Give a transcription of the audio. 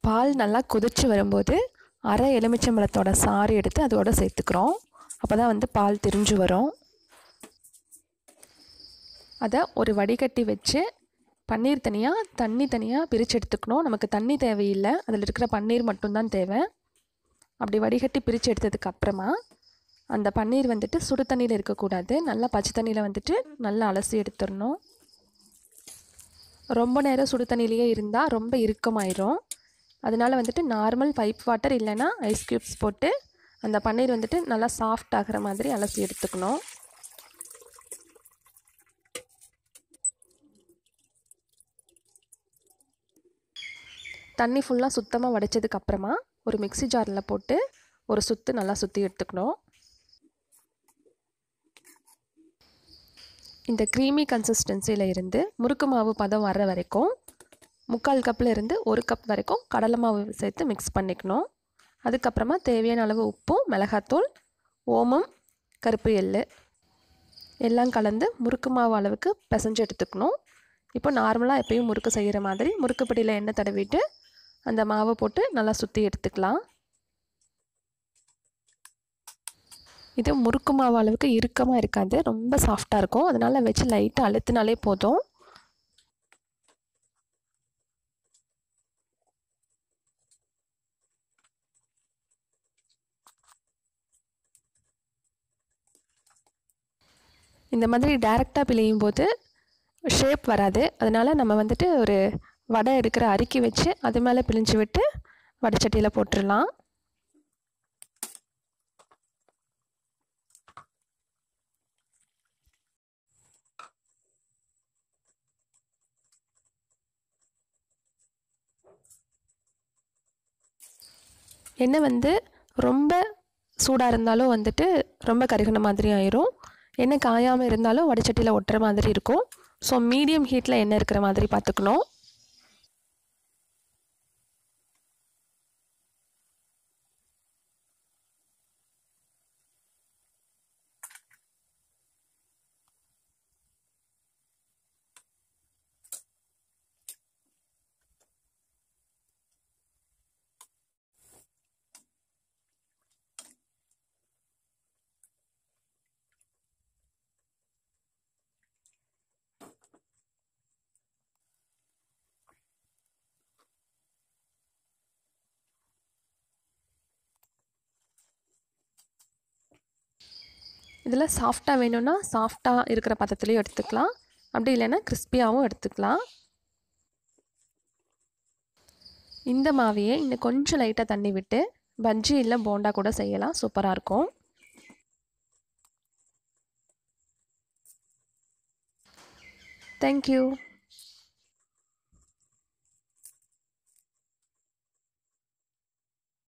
பால் நல்லா கொதிச்சு வரும்போது அரை எலுமிச்சம்பழத்தோட சாறு எடுத்து அதோட சேர்த்துக்கிறோம் அப்போ தான் வந்து பால் திரிஞ்சு வரும் அதை ஒரு வடிகட்டி வச்சு பன்னீர் தனியாக தண்ணி தனியாக பிரித்து எடுத்துக்கணும் நமக்கு தண்ணி தேவையில்லை அதில் இருக்கிற பன்னீர் மட்டும்தான் தேவை அப்படி வடிகட்டி பிரித்து எடுத்ததுக்கு அப்புறமா அந்த பன்னீர் வந்துட்டு சுடு தண்ணியில் இருக்கக்கூடாது நல்லா பச்சை தண்ணியில் வந்துட்டு நல்லா அலசி எடுத்துடணும் ரொம்ப நேரம் சுடு தண்ணியிலேயே இருந்தால் ரொம்ப இறுக்கமாயிரும் அதனால் வந்துட்டு நார்மல் பைப் வாட்டர் இல்லைன்னா ஐஸ் க்யூப்ஸ் போட்டு அந்த பன்னீர் வந்துட்டு நல்லா சாஃப்ட் ஆகிற மாதிரி அலசி எடுத்துக்கணும் தண்ணி ஃபுல்லாக சுத்தமாக வடித்ததுக்கு அப்புறமா ஒரு மிக்ஸி ஜாரில் போட்டு ஒரு சுத்து நல்லா சுற்றி எடுத்துக்கணும் இந்த க்ரீமி கன்சிஸ்டன்சியில் இருந்து முறுக்கு மாவு பதம் வர்ற வரைக்கும் முக்கால் கப்பில் இருந்து ஒரு கப் வரைக்கும் கடலை மாவு சேர்த்து மிக்ஸ் பண்ணிக்கணும் அதுக்கப்புறமா தேவையான அளவு உப்பும் மிளகாத்தூள் ஓமம் கருப்பு எள்ளு எல்லாம் கலந்து முறுக்கு மாவு அளவுக்கு பிசைஞ்சு எடுத்துக்கணும் இப்போ நார்மலாக எப்பயும் முறுக்கு செய்கிற மாதிரி முறுக்குப்படியில் எண்ணெய் தடவிட்டு அந்த மாவை போட்டு நல்லா சுற்றி எடுத்துக்கலாம் இது முறுக்கு மாவு அளவுக்கு இறுக்கமாக இருக்காது ரொம்ப சாஃப்டாக இருக்கும் அதனால் வச்சு லைட்டாக அழுத்தினாலே போதும் இந்த மாதிரி டைரெக்டாக பிழியும் போது ஷேப் வராது அதனால் நம்ம வந்துட்டு ஒரு வடை எடுக்கிற அரிக்கி வச்சு அது மேலே பிழிஞ்சு விட்டு வடைச்சட்டியில் போட்டுடலாம் எண்ணெய் வந்து ரொம்ப சூடாக இருந்தாலும் வந்துட்டு ரொம்ப கருகின மாதிரி ஆயிரும் எண்ணெய் காயாமல் இருந்தாலும் வடைச்சட்டியில் ஒட்டுற மாதிரி இருக்கும் ஸோ மீடியம் ஹீட்டில் எண்ணெய் இருக்கிற மாதிரி பார்த்துக்கணும் இதில் சாஃப்டாக வேணும்னா சாஃப்டாக இருக்கிற பதத்துலேயும் எடுத்துக்கலாம் அப்படி இல்லைன்னா கிறிஸ்பியாகவும் எடுத்துக்கலாம் இந்த மாவையே இன்னும் கொஞ்சம் லைட்டாக தண்ணி விட்டு பஜ்ஜி இல்லை போண்டா கூட செய்யலாம் சூப்பராக இருக்கும் தேங்க்யூ